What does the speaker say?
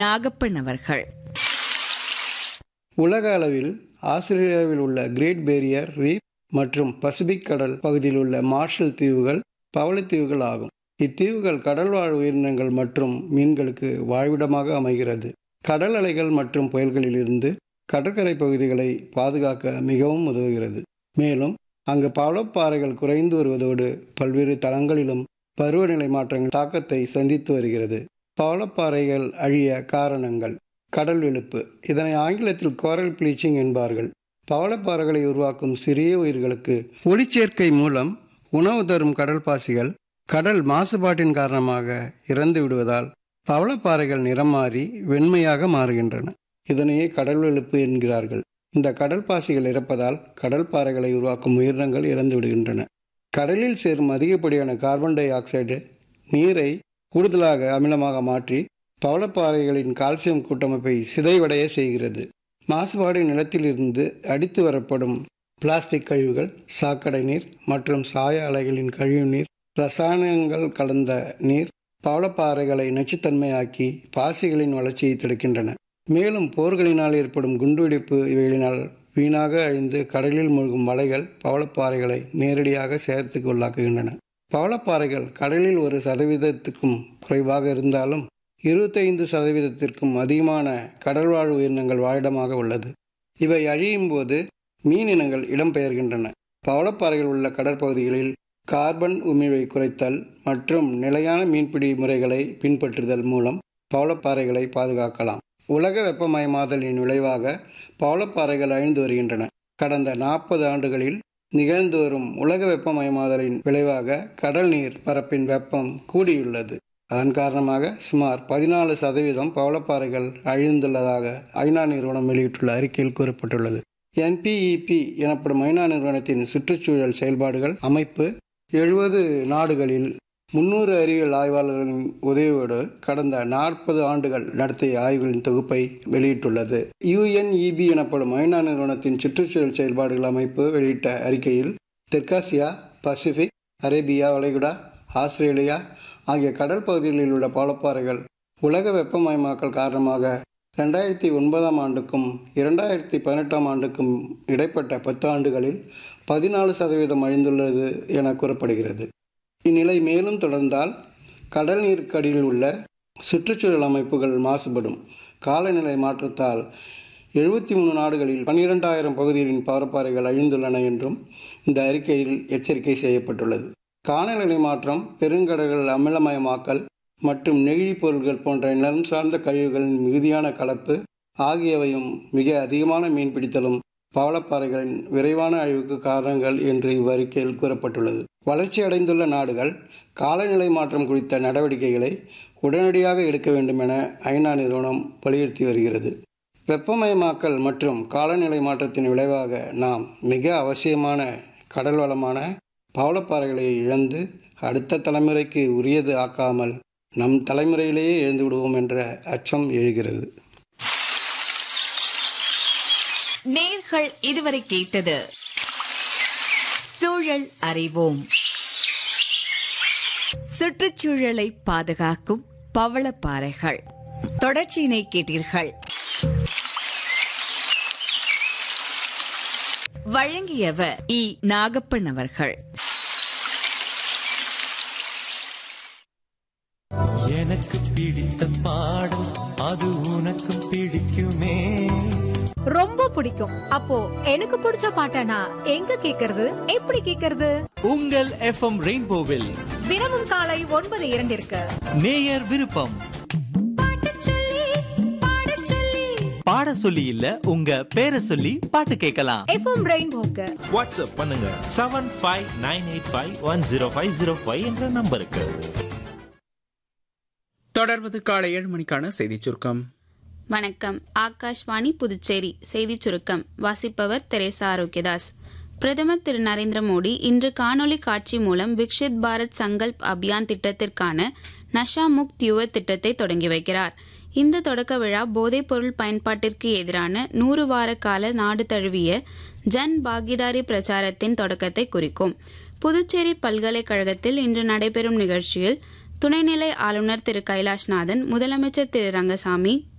நாகப்பன் அவர்கள் உலக அளவில் ஆஸ்திரேலியாவில் உள்ள கிரேட் பேரியர் ரீப் மற்றும் பசிபிக் கடல் பகுதியில் உள்ள மார்ஷல் தீவுகள் பவளத்தீவுகள் ஆகும் இத்தீவுகள் கடல்வாழ் உயிரினங்கள் மற்றும் மீன்களுக்கு வாழ்விடமாக அமைகிறது கடல் அலைகள் மற்றும் புயல்களிலிருந்து கடற்கரை பகுதிகளை பாதுகாக்க மிகவும் உதவுகிறது மேலும் அங்கு பவளப்பாறைகள் குறைந்து வருவதோடு பல்வேறு தளங்களிலும் பருவநிலை மாற்றங்கள் தாக்கத்தை சந்தித்து வருகிறது பவளப்பாறைகள் அழிய காரணங்கள் கடல் வெளுப்பு இதனை ஆங்கிலத்தில் கோரல் ப்ளீச்சிங் என்பார்கள் பவளப்பாறைகளை உருவாக்கும் சிறிய உயிர்களுக்கு ஒளிச்சேர்க்கை மூலம் உணவு தரும் கடல் பாசிகள் கடல் மாசுபாட்டின் காரணமாக இறந்து விடுவதால் பவளப்பாறைகள் நிறம் மாறி வெண்மையாக மாறுகின்றன இதனையே கடல் வெளுப்பு என்கிறார்கள் இந்த கடல் பாசிகள் இறப்பதால் கடல் பாறைகளை உருவாக்கும் உயிரினங்கள் இறந்து விடுகின்றன கடலில் சேரும் அதிகப்படியான கார்பன் டை ஆக்சைடு நீரை கூடுதலாக அமிலமாக மாற்றி பவளப்பாறைகளின் கால்சியம் கூட்டமைப்பை சிதைவடைய செய்கிறது மாசுபாடு நிலத்திலிருந்து அடித்து வரப்படும் பிளாஸ்டிக் கழிவுகள் சாக்கடை நீர் மற்றும் சாய அலைகளின் கழிவு நீர் ரசாயனங்கள் கலந்த நீர் பவளப்பாறைகளை நச்சுத்தன்மையாக்கி பாசிகளின் வளர்ச்சியை தடுக்கின்றன மேலும் போர்களினால் ஏற்படும் குண்டுவெடிப்பு இவைகளினால் வீணாக அழிந்து கடலில் மூழ்கும் வலைகள் பவளப்பாறைகளை நேரடியாக சேதத்துக்கு உள்ளாக்குகின்றன பவளப்பாறைகள் கடலில் ஒரு சதவீதத்துக்கும் குறைவாக இருந்தாலும் இருபத்தைந்து சதவீதத்திற்கும் அதிகமான கடல்வாழ் உயிரினங்கள் வாழிடமாக உள்ளது இவை அழியும் போது மீன் இனங்கள் இடம்பெயர்கின்றன பவளப்பாறைகள் உள்ள கடற்பகுதிகளில் கார்பன் உமிழ்வை குறைத்தல் மற்றும் நிலையான மீன்பிடி முறைகளை பின்பற்றுதல் மூலம் பவளப்பாறைகளை பாதுகாக்கலாம் உலக வெப்பமயமாதலின் விளைவாக பவளப்பாறைகள் அழிந்து வருகின்றன கடந்த நாற்பது ஆண்டுகளில் நிகழ்ந்து வரும் உலக வெப்பமயமாதலின் விளைவாக கடல் நீர் பரப்பின் வெப்பம் கூடியுள்ளது அதன் காரணமாக சுமார் பதினாலு சதவீதம் பவளப்பாறைகள் அழிந்துள்ளதாக ஐநா நிறுவனம் வெளியிட்டுள்ள அறிக்கையில் கூறப்பட்டுள்ளது என்பிஇபி எனப்படும் ஐநா நிறுவனத்தின் சுற்றுச்சூழல் செயல்பாடுகள் அமைப்பு எழுபது நாடுகளில் முன்னூறு அறிவியல் ஆய்வாளர்களின் உதவியோடு கடந்த நாற்பது ஆண்டுகள் நடத்திய ஆய்வுகளின் தொகுப்பை வெளியிட்டுள்ளது யுஎன்இபி எனப்படும் ஐநா நிறுவனத்தின் சுற்றுச்சூழல் செயல்பாடுகள் அமைப்பு வெளியிட்ட அறிக்கையில் தெற்காசியா பசிபிக் அரேபியா வளைகுடா ஆஸ்திரேலியா ஆகிய கடல் பகுதிகளில் உள்ள பவளப்பாறைகள் உலக வெப்பமயமாக்கல் காரணமாக ரெண்டாயிரத்தி ஒன்பதாம் ஆண்டுக்கும் இரண்டாயிரத்தி பதினெட்டாம் ஆண்டுக்கும் இடைப்பட்ட பத்து ஆண்டுகளில் பதினாலு சதவீதம் அழிந்துள்ளது என கூறப்படுகிறது இந்நிலை மேலும் தொடர்ந்தால் கடல் நீருக்கடியில் உள்ள சுற்றுச்சூழல் அமைப்புகள் மாசுபடும் காலநிலை மாற்றத்தால் எழுபத்தி மூணு நாடுகளில் பன்னிரெண்டாயிரம் பகுதிகளின் பவரப்பாறைகள் அழிந்துள்ளன என்றும் இந்த அறிக்கையில் எச்சரிக்கை செய்யப்பட்டுள்ளது காலநிலை மாற்றம் பெருங்கடல்கள் அமிலமயமாக்கல் மற்றும் நெகிழி பொருட்கள் போன்ற நிலம் சார்ந்த கழிவுகளின் மிகுதியான கலப்பு ஆகியவையும் மிக அதிகமான மீன்பிடித்தலும் பவளப்பாறைகளின் விரைவான அழிவுக்கு காரணங்கள் என்று இவ்வறிக்கையில் கூறப்பட்டுள்ளது வளர்ச்சி அடைந்துள்ள நாடுகள் காலநிலை மாற்றம் குறித்த நடவடிக்கைகளை உடனடியாக எடுக்க வேண்டும் என ஐநா நிறுவனம் வலியுறுத்தி வருகிறது வெப்பமயமாக்கல் மற்றும் காலநிலை மாற்றத்தின் விளைவாக நாம் மிக அவசியமான கடல் வளமான பவளப்பாறைகளை இழந்து அடுத்த தலைமுறைக்கு உரியது ஆக்காமல் நம் தலைமுறையிலேயே எழுந்து விடுவோம் என்ற அச்சம் எழுகிறது நேர்கள் இதுவரை கேட்டது சூழல் அறிவோம் சுற்றுச்சூழலை பாதுகாக்கும் பவளப்பாறைகள் தொடர்ச்சியினை கேட்டீர்கள் வழங்கியவர் இ நாகப்பன் அவர்கள் எனக்கு பிடித்த பாடல் அது உனக்கும் பிடிக்குமே ரொம்ப பிடிக்கும் அப்போ எனக்கு பிடிச்ச பாட்டனா எங்க கேக்குறது எப்படி கேக்குறது உங்கள் எஃப்எம் ரெயின்போவில் தினமும் காலை ஒன்பது இரண்டிற்கு நேயர் விருப்பம் பாட சொல்லி இல்ல உங்க பேரை சொல்லி பாட்டு கேட்கலாம் எஃப்எம் ரெயின்போக்கு வாட்ஸ்அப் பண்ணுங்க seven five nine eight five one zero five zero five என்ற நம்பருக்கு தொடர்வது காலை ஏழு மணிக்கான செய்திச் சுருக்கம் வணக்கம் ஆகாஷ்வாணி புதுச்சேரி செய்திச் சுருக்கம் வாசிப்பவர் தெரேசா ஆரோக்கியதாஸ் பிரதமர் திரு நரேந்திர மோடி இன்று காணொலி காட்சி மூலம் விக்ஷித் பாரத் சங்கல்ப் அபியான் திட்டத்திற்கான நஷா முக்த் யுவ திட்டத்தை தொடங்கி வைக்கிறார் இந்த தொடக்க விழா போதைப் பொருள் பயன்பாட்டிற்கு எதிரான நூறு வார கால நாடு தழுவிய ஜன் பாகிதாரி பிரச்சாரத்தின் தொடக்கத்தை குறிக்கும் புதுச்சேரி பல்கலைக்கழகத்தில் இன்று நடைபெறும் நிகழ்ச்சியில் துணைநிலை ஆளுநர் திரு கைலாஷ்நாதன் முதலமைச்சர் திரு ரங்கசாமி